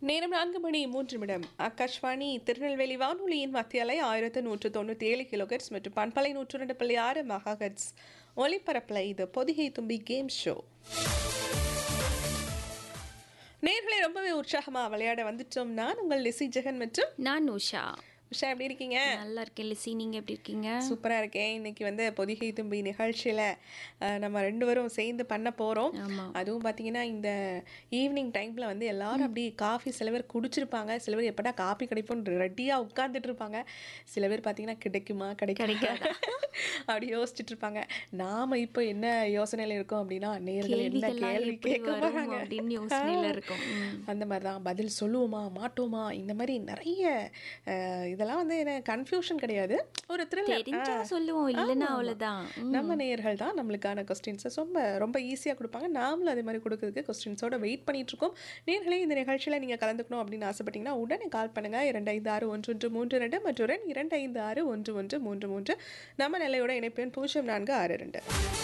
நேரம் நான்கு மணி மூன்று நிமிடம் ஆகாஷ்வாணி திருநெல்வேலி வானொலியின் மத்திய அலை ஆயிரத்து நூற்று தொண்ணூற்றி ஏழு கிலோகட்ஸ் மற்றும் பண்பலை நூற்று ரெண்டு புள்ளி ஆறு மெகாஹெட்ஸ் ஒலிபரப்பில் இது பொதிகை தும்பி கேம் ஷோ நேர்களை ரொம்பவே உற்சாகமாக விளையாட வந்துட்டோம் நான் உங்கள் லிசி ஜெகன் மற்றும் நான் உஷா உஷா எப்படி இருக்கீங்க நல்லா இருக்கேன் லிசி நீங்க எப்படி இருக்கீங்க சூப்பராக இருக்கேன் இன்னைக்கு வந்து பொதிகை தும்பி நிகழ்ச்சியில் நம்ம ரெண்டு பேரும் சேர்ந்து பண்ண போகிறோம் ஆமா அதுவும் பார்த்தீங்கன்னா இந்த ஈவினிங் டைமில் வந்து எல்லாரும் அப்படி காஃபி சில பேர் குடிச்சிருப்பாங்க சில பேர் எப்படா காஃபி கிடைக்கும்னு ரெடியாக உட்காந்துட்டு இருப்பாங்க சில பேர் பார்த்தீங்கன்னா கிடைக்குமா கிடைக்காதா அப்படி யோசிச்சுட்டு இருப்பாங்க நாம இப்போ என்ன யோசனையில் இருக்கோம் அப்படின்னா நேர்கள் என்ன கேள்விகள்லாம் கேள்வி எப்படி கேட்க வரும் போகிறாங்க அப்படின்னு யோசனையில இருக்கும் ம். அந்த மாதிரி தான் பதில் சொல்லுவோமா மாட்டோமா இந்த மாதிரி நிறைய அஹ், இதெல்லாம் வந்து என்ன கன்ஃபியூஷன் கிடையாது ஒரு த்ரில்லர் தெரிஞ்சா சொல்லுவோம் இல்லைன்னா அவ்வளவுதான் ம். நம்ம நேயர்கள் தான் நம்மளுக்கான கொஸ்டின்ஸை ரொம்ப ரொம்ப ஈஸியாக கொடுப்பாங்க நாமளும் அதே மாதிரி கொடுக்கறதுக்கு கொஸ்டின்ஸோட வெயிட் பண்ணிட்டு இருக்கோம் நேர்களே இந்த நிகழ்ச்சியில் நீங்கள் கலந்துக்கணும் அப்படின்னு ஆசைப்பட்டீங்கன்னா உடனே கால் பண்ணுங்க இரண்டு ஐந்து ஆறு ஒன்று ஒன்று மூன்று ரெண்டு மற்றும் இரண்டு ஐந்து ஆறு ஒன்று ஒன்று மூன்று மூன்று நம்ம நிலையோட இணைப்பெண் பூஜ்ஜியம் நான்கு ஆறு ரெண்டு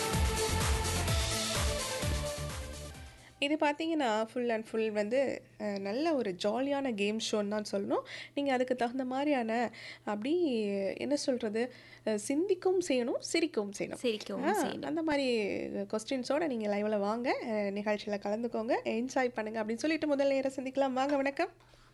இது பார்த்தீங்கன்னா ஃபுல் அண்ட் ஃபுல் வந்து அஹ், நல்ல ஒரு ஜாலியான கேம் ஷோன்னு தான் சொல்லணும் நீங்கள் அதுக்கு தகுந்த மாதிரியான அப்படி என்ன சொல்கிறது சிந்திக்கவும் செய்யணும் சிரிக்கவும் செய்யணும் சிரிக்கவும் ஆ, செய்யணும். அந்த மாதிரி கொஸ்டின்ஸோட நீங்கள் லைவில் வாங்க நிகழ்ச்சியில் கலந்துக்கோங்க என்ஜாய் பண்ணுங்க அப்படின்னு சொல்லிட்டு முதல் நேரம் சந்திக்கலாம் வாங்க வணக்கம்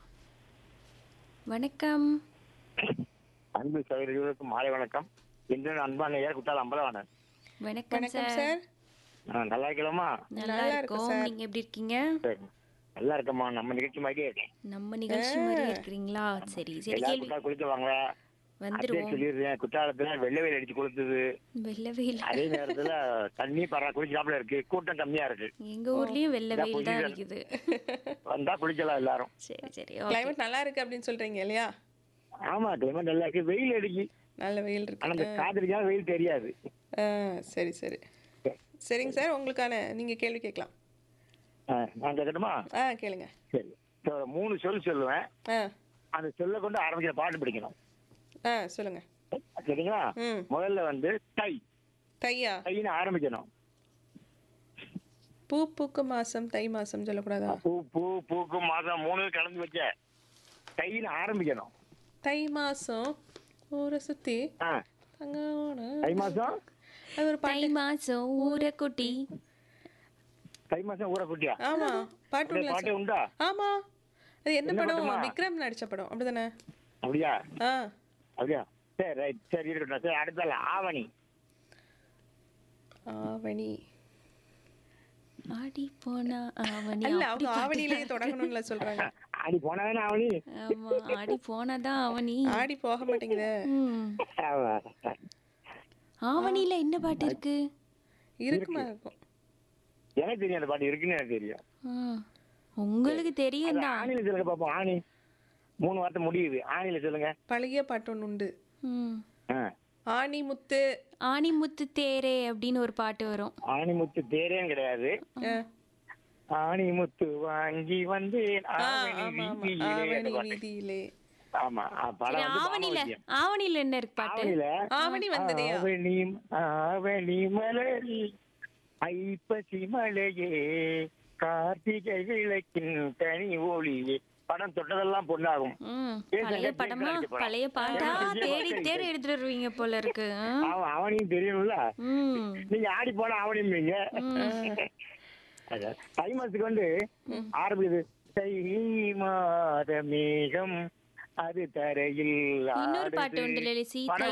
வணக்கம் அன்பு சகோதரிகளுக்கு மாலை வணக்கம் இன்று அன்பான ஐயா குத்தால் அம்பலவாணன் வணக்கம் வணக்கம் சார் சார் நல்லா இருக்கலாமா நல்லா நல்லா இருக்கு இருக்கோம் சார். நீங்க எப்படி இருக்கீங்க சரி நல்லா இருக்கம்மா நம்ம நிகழ்ச்சி மாதிரியே இருக்கேன் நம்ம நிகழ்ச்சி மாதிரி இருக்கிறீங்களா சரி சரி எல்லாரும் கேள்வி குட்டா குளிக்க வாங்க அப்படியே வந்துருவோம் சொல்லிடுறேன் குற்றாலத்துல வெள்ளை வெயில் அடிச்சு கொடுத்தது வெள்ள வெயில் அதே நேரத்துல தண்ணி பரா குளிச்சாப்புல இருக்கு கூட்டம் கம்மியா இருக்கு எங்க ஊர்லயும் வெள்ள இதான் வெயில் தான் position. அடிக்குது வந்தா குளிக்கலாம் எல்லாரும் சரி சரி கிளைமேட் நல்லா இருக்கு அப்படின்னு சொல்றீங்க இல்லையா ஆமா கிளைமேட் நல்லா இருக்கு வெயில் அடிக்கு நல்ல வெயில் ஆனா இருக்கு இந்த காதலிக்கா வெயில் தெரியாது ஆ, சரி சரி சரிங்க சார் உங்களுக்கான நீங்கள் கேள்வி கேட்கலாம் ஆ, நான் கேட்கட்டுமா ஆ கேளுங்க சரி இப்ப ஒரு மூணு சொல் சொல்லுவேன் ஆ அந்த சொல்ல கொண்டு ஆரம்பிக்கிற பாட்டு பிடிக்கணும் ஆ சொல்லுங்க சரிங்களா ம் முதல்ல வந்து தை தையா தைன்னு ஆரம்பிக்கணும் பூ பூக்கும் மாசம் தை மாசம் சொல்லக்கூடாதா பூ பூ பூக்கும் மாதம் மூணு கலந்து வச்ச தைன்னு ஆரம்பிக்கணும் தை மாசம் ஊரை சுத்தி ஆ தங்கோட தை மாசம் அது ஒரு தை பாட்டு மாசம் ஊரக்குட்டி தை மாசம் ஊற குட்டியா ஆமா பாட்டு இந்த உள்ள பாட்டு சார். உண்டா ஆமா அது என்ன என்ன படம் பாட்டுமா? விக்ரம் நடிச்ச படம் அப்படிதானே அப்படியா ஆ அப்படியா சரி ரைட் சரி இருக்கட்டும் சரி அடுத்தால ஆவணி ஆவணி ஆடி போனா ஆவணி அல்ல அப்படி அவங்க ஆவணியிலேயே தொடங்கணும்ல சொல்றாங்க ஆடி போனதானே ஆவணி ஆமா ஆடி போனாதான் ஆவணி ஆடி போக மாட்டேங்குதே ம். ஆமா. ஆவணியில என்ன பாட்டு இருக்கு இருக்குமா இருக்கும் எனக்கு தெரியும் அந்த பாட்டு இருக்குன்னு எனக்கு தெரியும் ஆ. உங்களுக்கு தெரியும் அது தான் ஆணியில சொல்லுங்க பாப்போம் ஆணி மூணு வார்த்தை முடியுது ஆணியில சொல்லுங்க பழைய பாட்டு ஒன்று உண்டு ம். ஆ. ஆணி முத்து ஆணிமுத்து தேரே அப்படின்னு ஒரு பாட்டு வரும் ஆணி முத்து தேரேன்னு கிடையாது ஆ. ஆணி முத்து வாங்கி வந்தேன் ஆ, ஆவணி ஆமா ஆமா வீதியிலே ஆவணி அந்த பாட்டு. வீதியிலே ஆமா ஆ, படம் சரி, வந்து ஆவணியில பாமரத்தியம். ஆவணியில என்ன இருக்கு பாட்டு ஆவணியில ஆவணி வந்ததையா ஆவணி ஆவணி மலரி ஐப்பசி மலையே கார்த்திகை விளக்கின் தனி ஒளியே படம் தொட்டதெல்லாம் பொண்ணாகும் ம். ஏன் பழைய சங்கர் படமா பேசுறாங்க படம். பழைய பாட்டா ஆ, தேடி சரி, தேடி எடுத்துட்டு வருவீங்க போல இருக்கு ஆ? அவன் அவனையும் தெரியணும்ல ம் நீங்க ஆடி போனா அவனையும்பீங்க அதான். தை மாசத்துக்கு வந்து ஆரம்பிக்குது தை மாத மேகம் அது தரையில் இன்னொரு பாட்டு ஆடுது. உண்டு லலிசி படம்